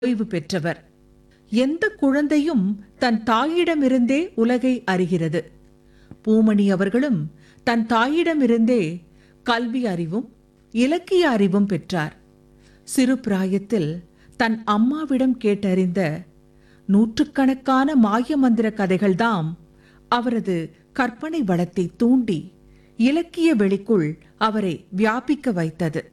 ஓய்வு பெற்றவர் எந்த குழந்தையும் தன் தாயிடமிருந்தே உலகை அறிகிறது பூமணி அவர்களும் தன் தாயிடமிருந்தே கல்வி அறிவும் இலக்கிய அறிவும் பெற்றார் சிறு பிராயத்தில் தன் அம்மாவிடம் கேட்டறிந்த நூற்றுக்கணக்கான மாய மந்திர கதைகள்தாம் அவரது கற்பனை வளத்தை தூண்டி இலக்கிய வெளிக்குள் அவரை வியாபிக்க வைத்தது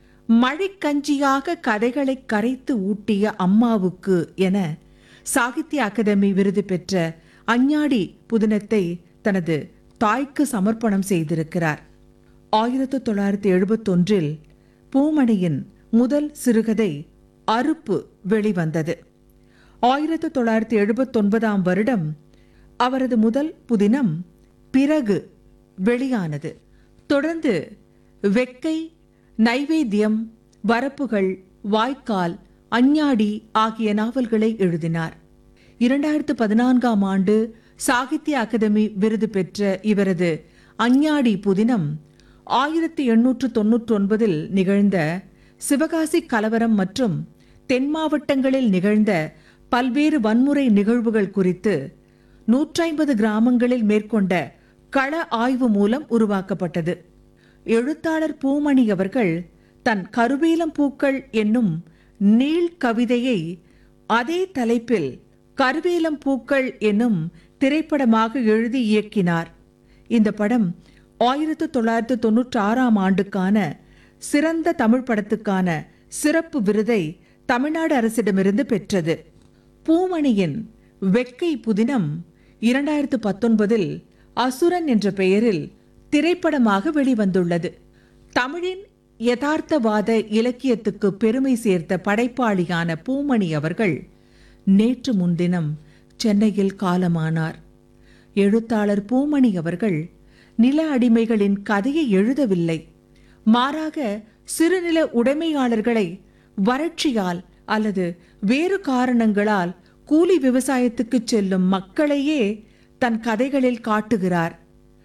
மழைக்கஞ்சியாக கதைகளை கரைத்து ஊட்டிய அம்மாவுக்கு என சாகித்ய அகாதமி விருது பெற்ற அஞ்ஞாடி புதினத்தை தனது தாய்க்கு சமர்ப்பணம் செய்திருக்கிறார் ஆயிரத்து தொள்ளாயிரத்தி எழுபத்தொன்றில் பூமணியின் முதல் சிறுகதை அறுப்பு வெளிவந்தது ஆயிரத்து தொள்ளாயிரத்தி எழுபத்தொன்பதாம் வருடம் அவரது முதல் புதினம் பிறகு வெளியானது தொடர்ந்து வெக்கை நைவேத்தியம் வரப்புகள் வாய்க்கால் அஞ்ஞாடி ஆகிய நாவல்களை எழுதினார் இரண்டாயிரத்து பதினான்காம் ஆண்டு சாகித்ய அகாதமி விருது பெற்ற இவரது அஞ்ஞாடி புதினம் ஆயிரத்தி எண்ணூற்று தொன்னூற்றி ஒன்பதில் நிகழ்ந்த சிவகாசி கலவரம் மற்றும் தென் மாவட்டங்களில் நிகழ்ந்த பல்வேறு வன்முறை நிகழ்வுகள் குறித்து நூற்றைம்பது கிராமங்களில் மேற்கொண்ட கள ஆய்வு மூலம் உருவாக்கப்பட்டது எழுத்தாளர் பூமணி அவர்கள் தன் கருவேலம் பூக்கள் என்னும் நீள் கவிதையை அதே தலைப்பில் கருவேலம் பூக்கள் என்னும் திரைப்படமாக எழுதி இயக்கினார் இந்த படம் ஆயிரத்து தொள்ளாயிரத்து தொன்னூற்றி ஆறாம் ஆண்டுக்கான சிறந்த தமிழ் படத்துக்கான சிறப்பு விருதை தமிழ்நாடு அரசிடமிருந்து பெற்றது பூமணியின் வெக்கை புதினம் இரண்டாயிரத்து பத்தொன்பதில் அசுரன் என்ற பெயரில் திரைப்படமாக வெளிவந்துள்ளது தமிழின் யதார்த்தவாத இலக்கியத்துக்கு பெருமை சேர்த்த படைப்பாளியான பூமணி அவர்கள் நேற்று முன்தினம் சென்னையில் காலமானார் எழுத்தாளர் பூமணி அவர்கள் நில அடிமைகளின் கதையை எழுதவில்லை மாறாக சிறுநில உடைமையாளர்களை வறட்சியால் அல்லது வேறு காரணங்களால் கூலி விவசாயத்துக்கு செல்லும் மக்களையே தன் கதைகளில் காட்டுகிறார்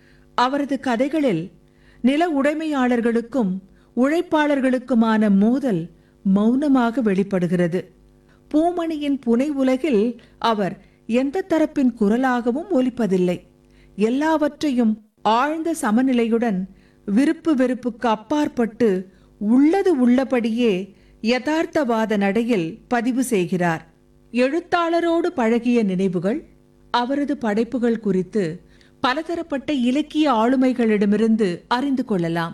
அவரது கதைகளில் நில உடைமையாளர்களுக்கும் உழைப்பாளர்களுக்குமான மோதல் மௌனமாக வெளிப்படுகிறது பூமணியின் புனை உலகில் அவர் எந்த தரப்பின் குரலாகவும் ஒலிப்பதில்லை எல்லாவற்றையும் ஆழ்ந்த சமநிலையுடன் விருப்பு வெறுப்புக்கு அப்பாற்பட்டு உள்ளது உள்ளபடியே யதார்த்தவாத நடையில் பதிவு செய்கிறார் எழுத்தாளரோடு பழகிய நினைவுகள் அவரது படைப்புகள் குறித்து பலதரப்பட்ட இலக்கிய ஆளுமைகளிடமிருந்து அறிந்து கொள்ளலாம்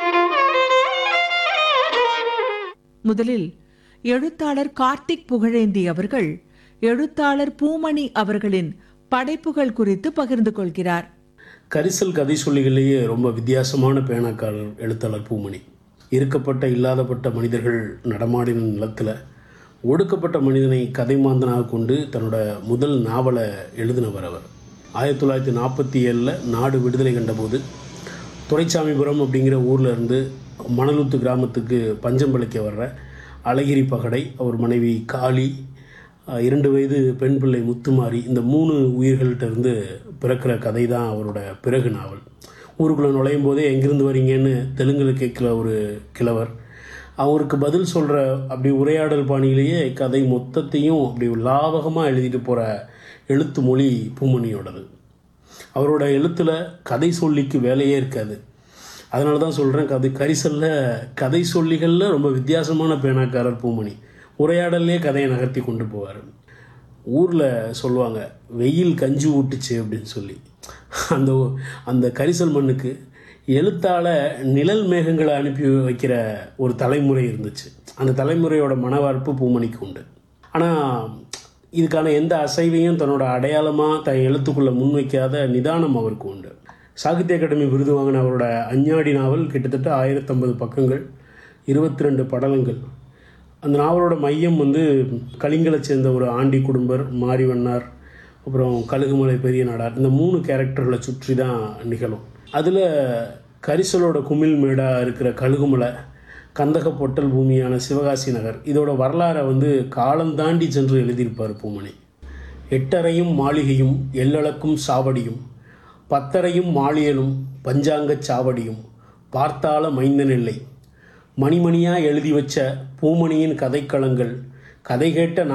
முதலில் எழுத்தாளர் கார்த்திக் புகழேந்தி அவர்கள் எழுத்தாளர் பூமணி அவர்களின் படைப்புகள் குறித்து பகிர்ந்து கொள்கிறார் கரிசல் கதை சொல்லிகளையே ரொம்ப வித்தியாசமான பேனாக்காரர் எழுத்தாளர் பூமணி இருக்கப்பட்ட இல்லாதப்பட்ட மனிதர்கள் நடமாடின நிலத்தில் ஒடுக்கப்பட்ட மனிதனை கதை மாந்தனாக கொண்டு தன்னோட முதல் நாவலை எழுதினவர் அவர் ஆயிரத்தி தொள்ளாயிரத்தி நாற்பத்தி ஏழில் நாடு விடுதலை கண்டபோது துரைச்சாமிபுரம் அப்படிங்கிற ஊரில் இருந்து மணலுத்து கிராமத்துக்கு பஞ்சம் பிழைக்க வர்ற அழகிரி பகடை அவர் மனைவி காளி அஹ், இரண்டு வயது பெண் பிள்ளை முத்துமாரி இந்த மூணு உயிர்கள்ட்ட இருந்து பிறக்கிற கதை தான் அவரோட பிறகு நாவல் ஊருக்குள்ளே நுழையும் போதே எங்கிருந்து வரீங்கன்னு தெலுங்கில் கேட்குற ஒரு கிழவர் அவருக்கு பதில் சொல்கிற அப்படி உரையாடல் பாணியிலேயே கதை மொத்தத்தையும் அப்படி லாவகமாக எழுதிட்டு போகிற எழுத்து மொழி பூமணியோடது அவரோட எழுத்தில் கதை சொல்லிக்கு வேலையே இருக்காது அதனால தான் சொல்கிறேன் கதை கரிசலில் கதை சொல்லிகளில் ரொம்ப வித்தியாசமான பேனாக்காரர் பூமணி உரையாடல்லே கதையை நகர்த்தி கொண்டு போவார் ஊரில் சொல்லுவாங்க வெயில் கஞ்சி ஊட்டுச்சு அப்படின்னு சொல்லி அந்த அந்த கரிசல் மண்ணுக்கு எழுத்தால நிழல் மேகங்களை அனுப்பி வைக்கிற ஒரு தலைமுறை இருந்துச்சு அந்த தலைமுறையோட மனவார்ப்பு பூமணிக்கு உண்டு ஆனால் இதுக்கான எந்த அசைவையும் தன்னோட அடையாளமாக தன் எழுத்துக்குள்ளே முன்வைக்காத நிதானம் அவருக்கு உண்டு சாகித்ய அகாடமி விருது வாங்கின அவரோட அஞ்ஞாடி நாவல் கிட்டத்தட்ட ஆயிரத்தம்பது பக்கங்கள் இருபத்தி ரெண்டு படலங்கள் அந்த நாவலோட மையம் வந்து கலிங்கலை சேர்ந்த ஒரு ஆண்டி குடும்பர் மாரிவண்ணார் அப்புறம் கழுகுமலை பெரிய நாடார் இந்த மூணு கேரக்டர்களை சுற்றி தான் நிகழும் அதில் கரிசலோட குமிழ் மேடாக இருக்கிற கழுகுமலை கந்தக பொட்டல் பூமியான சிவகாசி நகர் இதோட வரலாறை வந்து காலம் தாண்டி சென்று எழுதியிருப்பார் பூமணி எட்டரையும் மாளிகையும் எல்லளக்கும் சாவடியும் பத்தரையும் மாளியலும் பஞ்சாங்கச் சாவடியும் பார்த்தால மைந்தனில்லை மணிமணியாக எழுதி வச்ச பூமணியின் கதைக்களங்கள் கதை கேட்ட